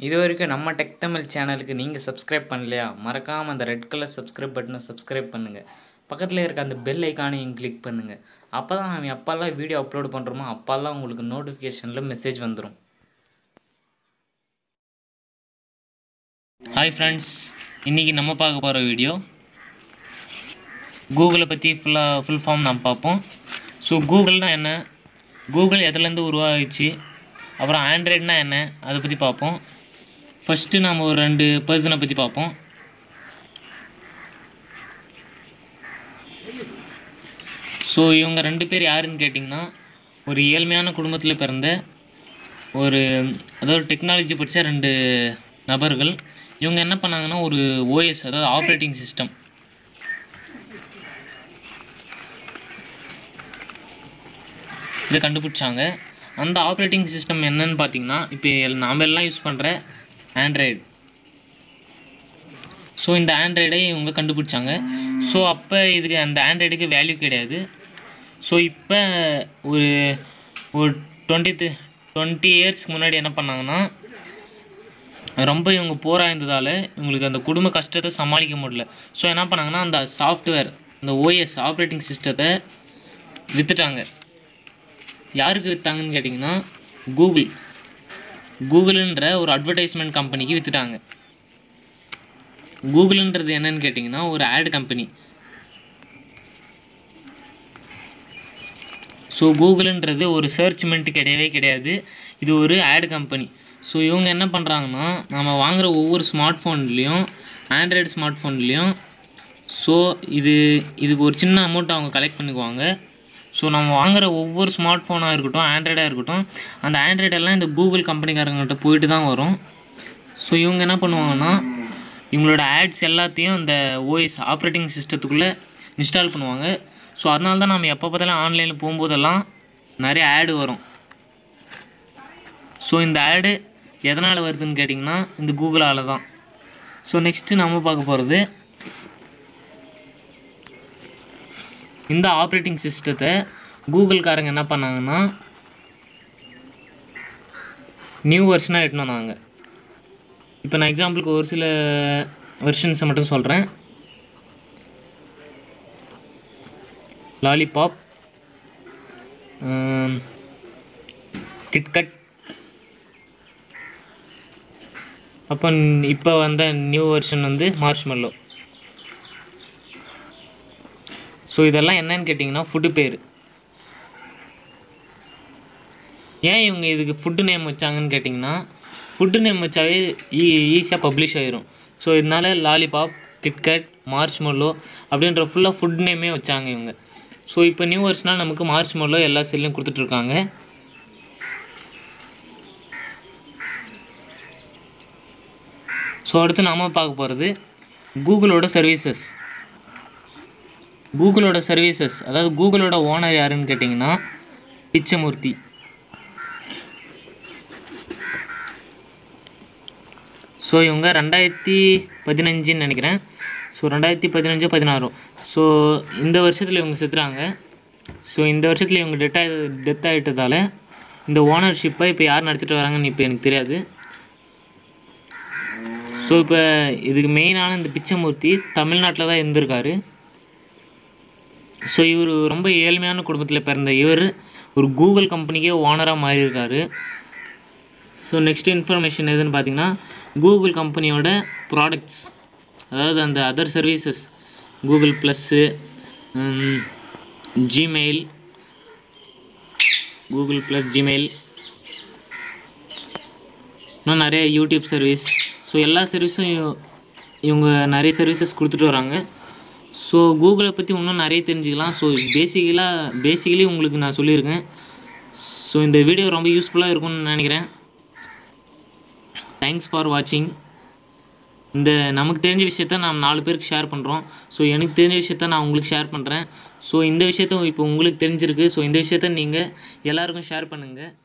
இது வரைக்கும் நம்ம டெக் தமிழ் சேனலுக்கு நீங்கள் சப்ஸ்கிரைப் பண்ணலையா மறக்காமல் அந்த ரெட் கலர் சப்ஸ்கிரைப் பட்டனை சப்ஸ்கிரைப் பண்ணுங்கள் பக்கத்தில் இருக்க அந்த பெல் ஐக்கானையும் கிளிக் பண்ணுங்கள் அப்போ தான் நம்ம எப்போல்லாம் வீடியோ அப்லோட் பண்ணுறோமோ அப்போல்லாம் உங்களுக்கு நோட்டிஃபிகேஷனில் மெசேஜ் வந்துடும் ஹாய் ஃப்ரெண்ட்ஸ் இன்றைக்கி நம்ம பார்க்க போகிற வீடியோ கூகுளை பற்றி ஃபுல்லாக ஃபுல் ஃபார்ம் நாம் பார்ப்போம் ஸோ கூகுள்னா என்ன கூகுள் எதுலேருந்து உருவாகிச்சு அப்புறம் ஆண்ட்ராய்டுனா என்ன அதை பற்றி பார்ப்போம் ஃபஸ்ட்டு நம்ம ஒரு ரெண்டு பர்சனை பற்றி பார்ப்போம் ஸோ இவங்க ரெண்டு பேர் யாருன்னு கேட்டிங்கன்னா ஒரு ஏழ்மையான குடும்பத்தில் பிறந்த ஒரு அதாவது டெக்னாலஜி படித்த ரெண்டு நபர்கள் இவங்க என்ன பண்ணாங்கன்னா ஒரு ஓஎஸ் அதாவது ஆப்ரேட்டிங் சிஸ்டம் இதை கண்டுபிடிச்சாங்க அந்த ஆப்ரேட்டிங் சிஸ்டம் என்னன்னு பார்த்தீங்கன்னா இப்போ நாம் எல்லாம் யூஸ் பண்ணுற ஆண்ட்ராய்டு ஸோ இந்த ஆண்ட்ராய்டை இவங்க கண்டுபிடிச்சாங்க ஸோ அப்போ இதுக்கு அந்த ஆண்ட்ராய்டுக்கு வேல்யூ கிடையாது ஸோ இப்போ ஒரு ஒரு டுவெண்ட்டி டுவெண்ட்டி இயர்ஸ்க்கு முன்னாடி என்ன பண்ணாங்கன்னா ரொம்ப இவங்க போராக இருந்ததால் இவங்களுக்கு அந்த குடும்ப கஷ்டத்தை சமாளிக்க முடியல ஸோ என்ன பண்ணாங்கன்னா அந்த சாஃப்ட்வேர் இந்த ஓஎஸ் ஆப்ரேட்டிங் சிஸ்டத்தை விற்றுட்டாங்க யாருக்கு விற்றாங்கன்னு கேட்டிங்கன்னா கூகுள் கூகுளுன்ற ஒரு அட்வர்டைஸ்மெண்ட் கம்பெனிக்கு விற்றுட்டாங்க கூகுளுன்றது என்னன்னு கேட்டிங்கன்னா ஒரு ஆட் கம்பெனி ஸோ கூகுளுன்றது ஒரு சர்ச்மெண்ட் கிடையவே கிடையாது இது ஒரு ஆட் கம்பெனி ஸோ இவங்க என்ன பண்ணுறாங்கன்னா நம்ம வாங்குகிற ஒவ்வொரு ஸ்மார்ட் ஃபோன்லேயும் ஆண்ட்ராய்டு ஸ்மார்ட் ஃபோன்லேயும் ஸோ இது இதுக்கு ஒரு சின்ன அமௌண்ட் அவங்க கலெக்ட் பண்ணிக்குவாங்க ஸோ நம்ம வாங்குகிற ஒவ்வொரு ஸ்மார்ட் ஃபோனாக இருக்கட்டும் ஆண்ட்ராய்டாக இருக்கட்டும் அந்த ஆண்ட்ராய்டெல்லாம் இந்த கூகுள் கம்பெனிக்காரங்கள்ட்ட போயிட்டு தான் வரும் ஸோ இவங்க என்ன பண்ணுவாங்கன்னா இவங்களோட ஆட்ஸ் எல்லாத்தையும் இந்த ஓஎஸ் ஆப்ரேட்டிங் சிஸ்டத்துக்குள்ளே இன்ஸ்டால் பண்ணுவாங்க ஸோ அதனால தான் நம்ம எப்போ பார்த்தாலும் ஆன்லைனில் போகும்போதெல்லாம் நிறைய ஆடு வரும் ஸோ இந்த ஆடு எதனால் வருதுன்னு கேட்டிங்கன்னா இந்த கூகுளால் தான் ஸோ நெக்ஸ்ட்டு நம்ம பார்க்க போகிறது இந்த ஆப்ரேட்டிங் சிஸ்டத்தை கூகுள்காரங்க என்ன பண்ணாங்கன்னா நியூ வெர்ஷனாக எட்டுனோம் நாங்கள் இப்போ நான் எக்ஸாம்பிளுக்கு ஒரு சில வெர்ஷன்ஸை மட்டும் சொல்கிறேன் லாலிபாப் கிட்கட் அப்போ இப்போ வந்த நியூ வெர்ஷன் வந்து மார்ஷ்மெல்லோ ஸோ இதெல்லாம் என்னன்னு கேட்டிங்கன்னா ஃபுட்டு பேர் ஏன் இவங்க இதுக்கு ஃபுட்டு நேம் வச்சாங்கன்னு கேட்டிங்கன்னா ஃபுட்டு நேம் வச்சாவே ஈ ஈஸியாக பப்ளிஷ் ஆயிரும் ஸோ இதனால லாலிபாப் கிட்கட் மார்ஷ்மெல்லோ அப்படின்ற ஃபுல்லாக ஃபுட் நேமே வச்சாங்க இவங்க ஸோ இப்போ நியூ வருஷனால் நமக்கு மார்ஷ்மெல்லோ எல்லா செல்லையும் கொடுத்துட்ருக்காங்க ஸோ அடுத்து நாம் பார்க்க போகிறது கூகுளோட சர்வீசஸ் கூகுளோட சர்வீசஸ் அதாவது கூகுளோட ஓனர் யாருன்னு கேட்டிங்கன்னா பிச்சமூர்த்தி ஸோ இவங்க ரெண்டாயிரத்தி பதினஞ்சுன்னு நினைக்கிறேன் ஸோ ரெண்டாயிரத்தி பதினஞ்சு பதினாறு ஸோ இந்த வருஷத்தில் இவங்க செத்துறாங்க ஸோ இந்த வருஷத்தில் இவங்க டெத் ஆகி டெத் ஆகிட்டதால் இந்த ஓனர்ஷிப்பை இப்போ யார் நடத்திட்டு வராங்கன்னு இப்போ எனக்கு தெரியாது ஸோ இப்போ இதுக்கு மெயினான இந்த பிச்சமூர்த்தி தமிழ்நாட்டில் தான் இருந்திருக்காரு ஸோ இவர் ரொம்ப ஏழ்மையான குடும்பத்தில் பிறந்த இவர் ஒரு கூகுள் கம்பெனிக்கே ஓனராக மாறியிருக்காரு ஸோ நெக்ஸ்ட் இன்ஃபர்மேஷன் எதுன்னு பார்த்தீங்கன்னா கூகுள் கம்பெனியோட ப்ராடக்ட்ஸ் அதாவது அந்த other services Google plus Gmail Google plus Gmail இன்னும் நிறைய யூடியூப் சர்வீஸ் ஸோ எல்லா சர்வீஸும் இவங்க நிறைய சர்வீசஸ் கொடுத்துட்டு வராங்க ஸோ கூகுளை பற்றி இன்னும் நிறைய தெரிஞ்சுக்கலாம் ஸோ பேசிக்கலாக பேசிக்கலி உங்களுக்கு நான் சொல்லியிருக்கேன் ஸோ இந்த வீடியோ ரொம்ப யூஸ்ஃபுல்லாக இருக்கும்னு நினைக்கிறேன் தேங்க்ஸ் ஃபார் வாட்சிங் இந்த நமக்கு தெரிஞ்ச விஷயத்த நான் நாலு பேருக்கு ஷேர் பண்ணுறோம் ஸோ எனக்கு தெரிஞ்ச விஷயத்த நான் உங்களுக்கு ஷேர் பண்ணுறேன் ஸோ இந்த விஷயத்த இப்போ உங்களுக்கு தெரிஞ்சிருக்கு ஸோ இந்த விஷயத்த நீங்கள் எல்லாருக்கும் ஷேர் பண்ணுங்கள்